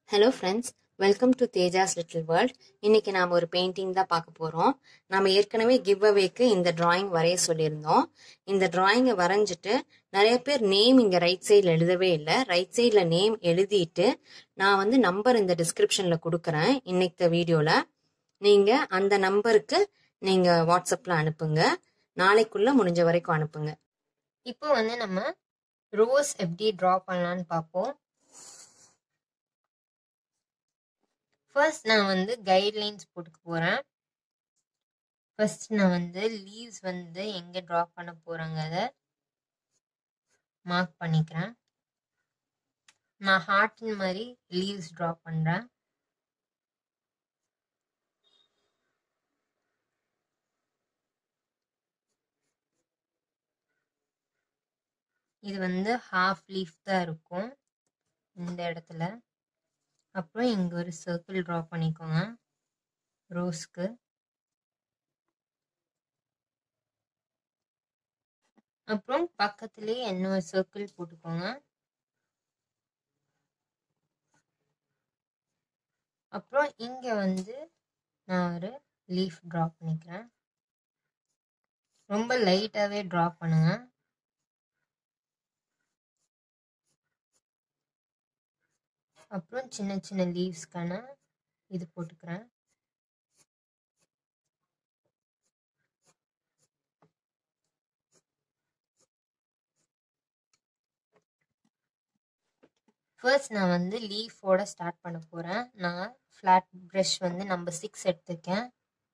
hello friends welcome to Tejas little world இன்னைக்கு நாம் ஒரு பெயிண்டிங் தான் பார்க்க போகிறோம் நம்ம ஏற்கனவே கிவ் அவேக்கு இந்த டிராயிங் வரைய சொல்லியிருந்தோம் இந்த டிராயிங்கை வரைஞ்சிட்டு நிறைய பேர் நேம் இங்கே ரைட் சைடில் எழுதவே இல்லை ரைட் சைடில் நேம் எழுதிட்டு நான் வந்து நம்பர் இந்த டிஸ்கிரிப்ஷனில் கொடுக்குறேன் இன்னைக்கு வீடியோவில் நீங்கள் அந்த நம்பருக்கு நீங்கள் வாட்ஸ்அப்பில் அனுப்புங்க நாளைக்குள்ளே முடிஞ்ச வரைக்கும் அனுப்புங்க இப்போ வந்து நம்ம ரோஸ் எப்படி ட்ரா பண்ணலான்னு பார்ப்போம் ஃபர்ஸ்ட் நான் வந்து கைட்லைன்ஸ் போட்டுக்க போகிறேன் ஃபர்ஸ்ட் நான் வந்து லீவ்ஸ் வந்து எங்கே ட்ரா பண்ண போகிறேங்க அதை மார்க் பண்ணிக்கிறேன் நான் ஹார்ட்டின் மாதிரி லீவ்ஸ் ட்ரா பண்ணுறேன் இது வந்து ஹாஃப் லீஃப் தான் இருக்கும் இந்த இடத்துல அப்புறம் இங்கே ஒரு சர்க்கிள் ட்ரா பண்ணிக்கோங்க ரோஸ்க்கு அப்புறம் பக்கத்துலேயே இன்னொரு சர்க்கிள் போட்டுக்கோங்க அப்புறம் இங்கே வந்து நான் ஒரு லீஃப் ட்ரா பண்ணிக்கிறேன் ரொம்ப லைட்டாகவே ட்ரா பண்ணுங்க அப்புறம் சின்ன சின்ன லீவ்ஸ்க்கான இது போட்டுக்கிறேன் ஃபர்ஸ்ட் நான் வந்து லீஃபோட ஸ்டார்ட் பண்ண போகிறேன் நான் ஃப்ளாட் ப்ரஷ் வந்து நம்பர் சிக்ஸ் எடுத்துக்கேன்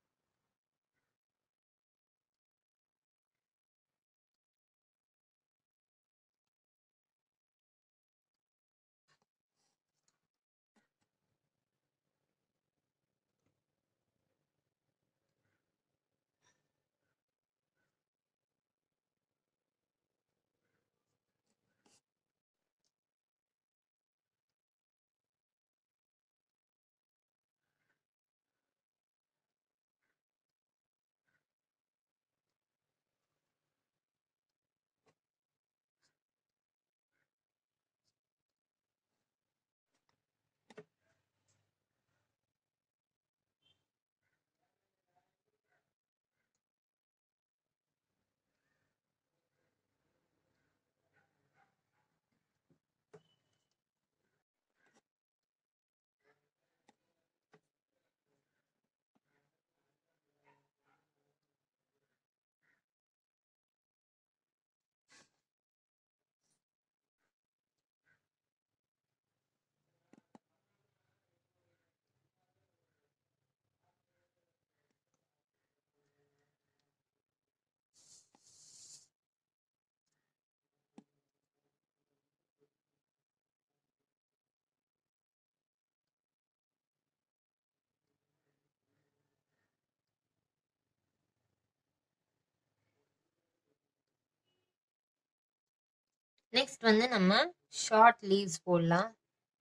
நெக்ஸ்ட் வந்து நம்ம ஷார்ட் லீவ்ஸ் போடலாம்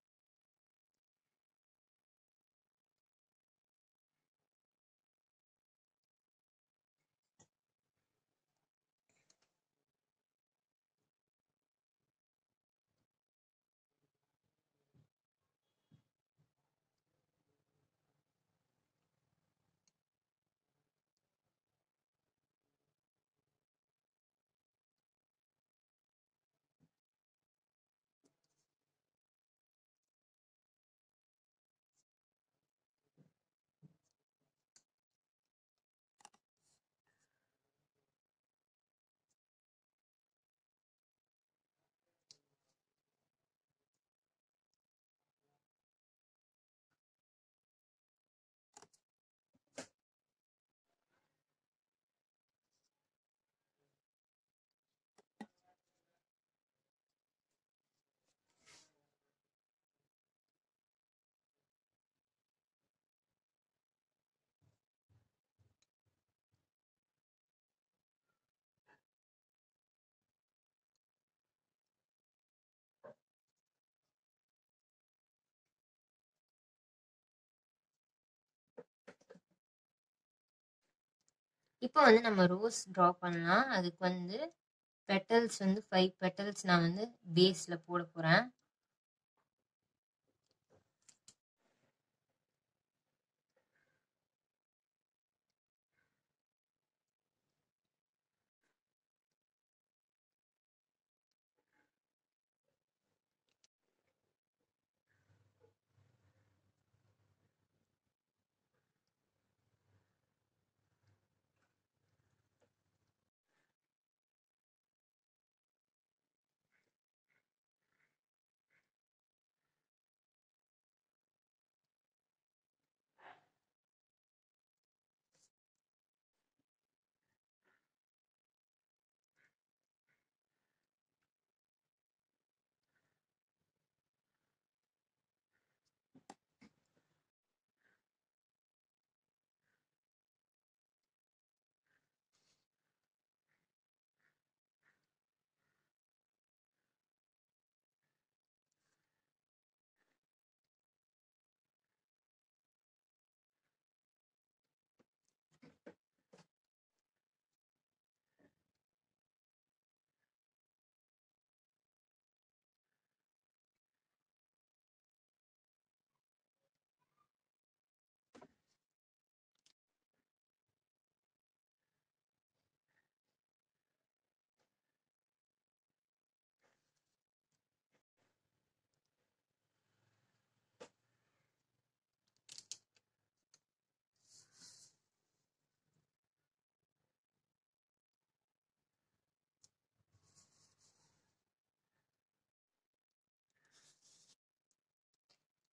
இப்போ வந்து நம்ம ரோஸ் ட்ரா பண்ணலாம் அதுக்கு வந்து பெட்டல்ஸ் வந்து ஃபைவ் பெட்டல்ஸ் நான் வந்து பேஸில் போட போகிறேன்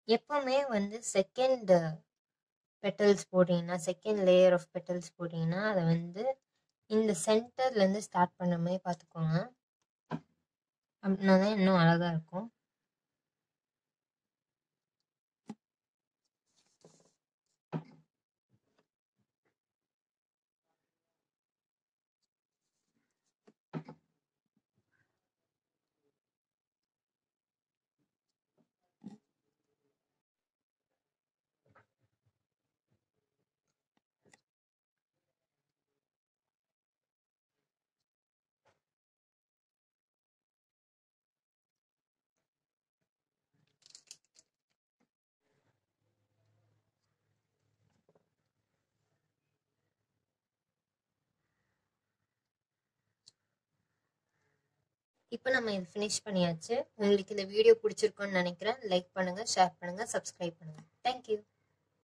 எப்பவுமே வந்து செகண்ட் பெட்டல்ஸ் போட்டிங்கன்னா செகண்ட் லேயர் ஆஃப் பெட்டல்ஸ் போட்டிங்கன்னா அதை வந்து இந்த சென்டர்லேருந்து ஸ்டார்ட் பண்ண மாதிரி பார்த்துக்கோங்க அப்படின்னா தான் இன்னும் அழகாக இருக்கும் இப்போ நம்ம இது ஃபினிஷ் பண்ணியாச்சு உங்களுக்கு இந்த வீடியோ பிடிச்சிருக்குன்னு நினைக்கிறேன் லைக் பண்ணுங்கள் ஷேர் பண்ணுங்கள் சப்ஸ்கிரைப் பண்ணுங்கள் தேங்க்யூ